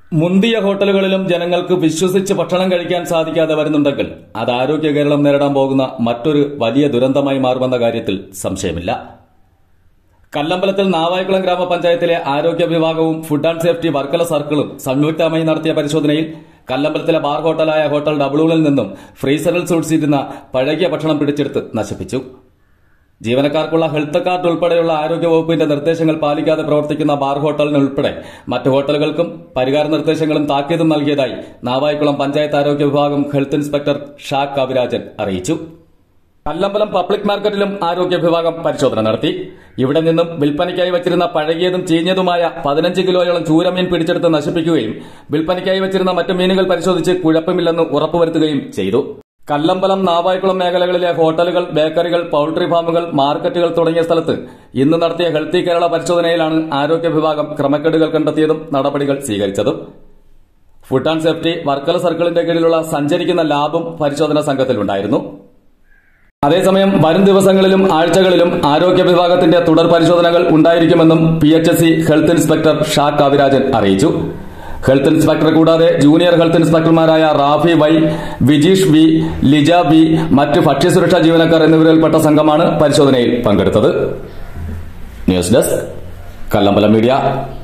മുന്തിയ ഹോട്ടലുകളിലും ജനങ്ങൾക്ക് വിശ്വസിച്ച് ഭക്ഷണം കഴിക്കാൻ സാധിക്കാതെ വരുന്നുണ്ടെങ്കിൽ അത് ആരോഗ്യ കേരളം നേരിടാൻ പോകുന്ന മറ്റൊരു വലിയ ദുരന്തമായി മാറുമെന്ന കാര്യത്തിൽ സംശയമില്ല കല്ലമ്പലത്തിൽ നാവായിക്കുളം ഗ്രാമപഞ്ചായത്തിലെ ആരോഗ്യ വിഭാഗവും ഫുഡ് ആൻഡ് സേഫ്റ്റി വർക്കല സർക്കിളും സംയുക്തമായി നടത്തിയ പരിശോധനയിൽ കല്ലമ്പലത്തിലെ ബാർ ഹോട്ടലായ ഹോട്ടൽ ഡബ്ലൂണിൽ നിന്നും ഫ്രീസറിൽ സൂക്ഷിച്ചിരുന്ന പഴകിയ ഭക്ഷണം പിടിച്ചെടുത്ത് നശിപ്പിച്ചു ജീവനക്കാർക്കുള്ള ഹെൽത്ത് കാർഡ് ഉൾപ്പെടെയുള്ള ആരോഗ്യ വകുപ്പിന്റെ നിർദ്ദേശങ്ങൾ പാലിക്കാതെ പ്രവർത്തിക്കുന്ന ബാർ ഹോട്ടലിന് ഉൾപ്പെടെ മറ്റ് ഹോട്ടലുകൾക്കും പരിഹാര നിർദ്ദേശങ്ങളും താക്കീതും നൽകിയതായി നാവായിക്കുളം പഞ്ചായത്ത് ആരോഗ്യ വിഭാഗം ഹെൽത്ത് ഇൻസ്പെക്ടർ ഷാ കവിരാജൻ അറിയിച്ചു കല്ലമ്പലം പബ്ലിക് മാർക്കറ്റിലും ആരോഗ്യ വിഭാഗം പരിശോധന നടത്തി ഇവിടെ നിന്നും വിൽപ്പനയ്ക്കായി വച്ചിരുന്ന പഴകിയതും ചീഞ്ഞതുമായ പതിനഞ്ച് കിലോയോളം ചൂരമീൻ പിടിച്ചെടുത്ത് നശിപ്പിക്കുകയും വിൽപ്പനയ്ക്കായി വച്ചിരുന്ന മറ്റു മീനുകൾ പരിശോധിച്ച് കുഴപ്പമില്ലെന്ന് ഉറപ്പുവരുത്തുകയും ചെയ്തു കല്ലമ്പലം നാവായിക്കുളം മേഖലകളിലെ ഹോട്ടലുകൾ ബേക്കറികൾ പൌൾട്രി ഫാമുകൾ മാർക്കറ്റുകൾ തുടങ്ങിയ സ്ഥലത്ത് ഇന്ന് നടത്തിയ ഹെൽത്തി കേരള പരിശോധനയിലാണ് ആരോഗ്യ വിഭാഗം ക്രമക്കേടുകൾ കണ്ടെത്തിയതും നടപടികൾ സ്വീകരിച്ചതും ഫുഡ് ആൻഡ് സേഫ്റ്റി വർക്കല സർക്കിളിന്റെ കീഴിലുള്ള സഞ്ചരിക്കുന്ന ലാബും പരിശോധനാ സംഘത്തിലുണ്ടായിരുന്നു അതേസമയം വരും ദിവസങ്ങളിലും ആഴ്ചകളിലും ആരോഗ്യ വിഭാഗത്തിന്റെ തുടർ പരിശോധനകൾ ഉണ്ടായിരിക്കുമെന്നും P H S C health inspector Sha Kavirajan അറിയിച്ചു ഹെൽത്ത് ഇൻസ്പെക്ടർ കൂടാതെ ജൂനിയർ ഹെൽത്ത് ഇൻസ്പെക്ടർമാരായ Rafi Y Vijeesh V Lija B മറ്റ് ഭക്ഷ്യസുരക്ഷാ ജീവനക്കാർ എന്നിവരിൽപ്പെട്ട സംഘമാണ് പരിശോധനയിൽ പങ്കെടുത്തത് ന്യൂസ് ഡെസ്ക് കല്ലമ്പലം മീഡിയ